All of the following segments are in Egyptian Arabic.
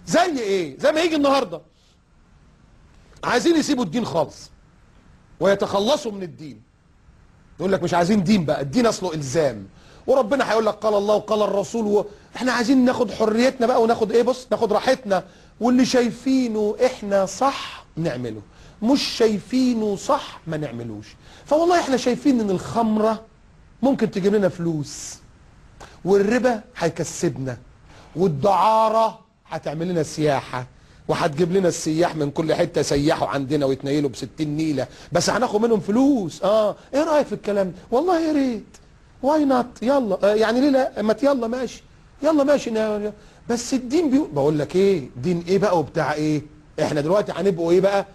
زي ايه زي ما يجي النهارده عايزين يسيبوا الدين خالص ويتخلصوا من الدين يقول لك مش عايزين دين بقى الدين اصله الزام وربنا هيقول لك قال الله وقال الرسول و... احنا عايزين ناخد حريتنا بقى وناخد ايه بص ناخد راحتنا واللي شايفينه احنا صح نعمله مش شايفينه صح ما نعملوش فوالله احنا شايفين ان الخمرة ممكن تجيب لنا فلوس والربا هيكسبنا والدعارة هتعمل لنا سياحة وهتجيب لنا السياح من كل حتة سيحوا عندنا ويتنيلوا بستين نيلة بس هناخد منهم فلوس اه ايه رأيك في الكلام ده والله يا ريت واي نوت يلا آه يعني ليه لا ما يلا ماشي يلا ماشي نا- بس الدين بيقول بقول لك ايه دين ايه بقى وبتاع ايه احنا دلوقتي هنبقوا ايه بقى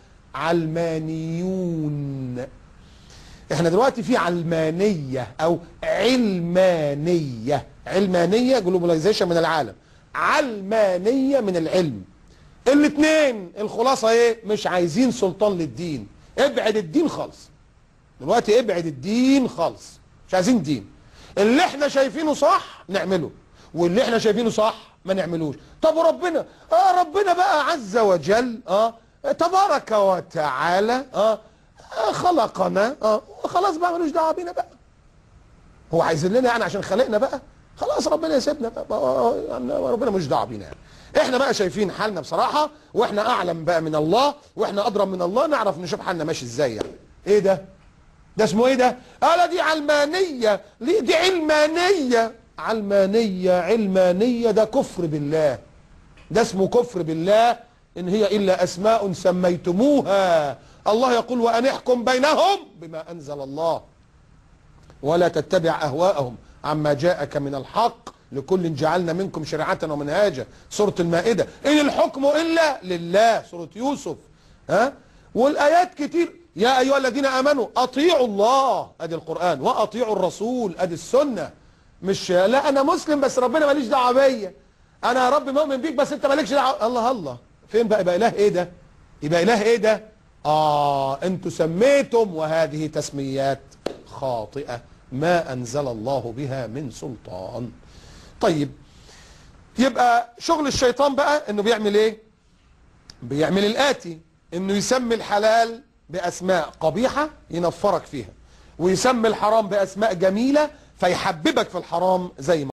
علمانيون احنا دلوقتي في علمانية او علمانية علمانية جلوباليزيشن من العالم علمانية من العلم الاثنين الخلاصة ايه مش عايزين سلطان للدين ابعد الدين خالص دلوقتي ابعد الدين خالص مش عايزين دين اللي احنا شايفينه صح نعمله واللي احنا شايفينه صح ما نعملوش طب وربنا اه ربنا بقى عز وجل اه تبارك وتعالى اه آه، خلقنا اه خلاص بقى ملوش دعوه بينا بقى هو عايزين لنا يعني عشان خلقنا بقى خلاص ربنا يسيبنا بقى آه، يعني ربنا مش دعوه بينا يعني احنا بقى شايفين حالنا بصراحه واحنا اعلم بقى من الله واحنا ادرى من الله نعرف نشوف حالنا ماشي ازاي يعني ايه ده ده اسمه ايه ده قال دي علمانيه ليه دي علمانيه علمانيه علمانيه ده كفر بالله ده اسمه كفر بالله ان هي الا اسماء سميتموها الله يقول وان احكم بينهم بما انزل الله ولا تتبع اهواءهم عما جاءك من الحق لكل جعلنا منكم شريعة ومنهاجا سورة المائدة إن الحكم إلا لله سورة يوسف ها والآيات كتير يا أيها الذين آمنوا أطيعوا الله أدي القرآن وأطيعوا الرسول أدي السنة مش لا أنا مسلم بس ربنا ماليش دعوة بيا أنا يا رب مؤمن بيك بس أنت مالكش دعوة الله الله فين بقى يبقى إله إيه ده يبقى إله إيه ده آه أنتوا سميتم وهذه تسميات خاطئة ما أنزل الله بها من سلطان طيب يبقى شغل الشيطان بقى انه بيعمل ايه بيعمل الاتي انه يسمي الحلال باسماء قبيحة ينفرك فيها ويسمي الحرام باسماء جميلة فيحببك في الحرام زي ما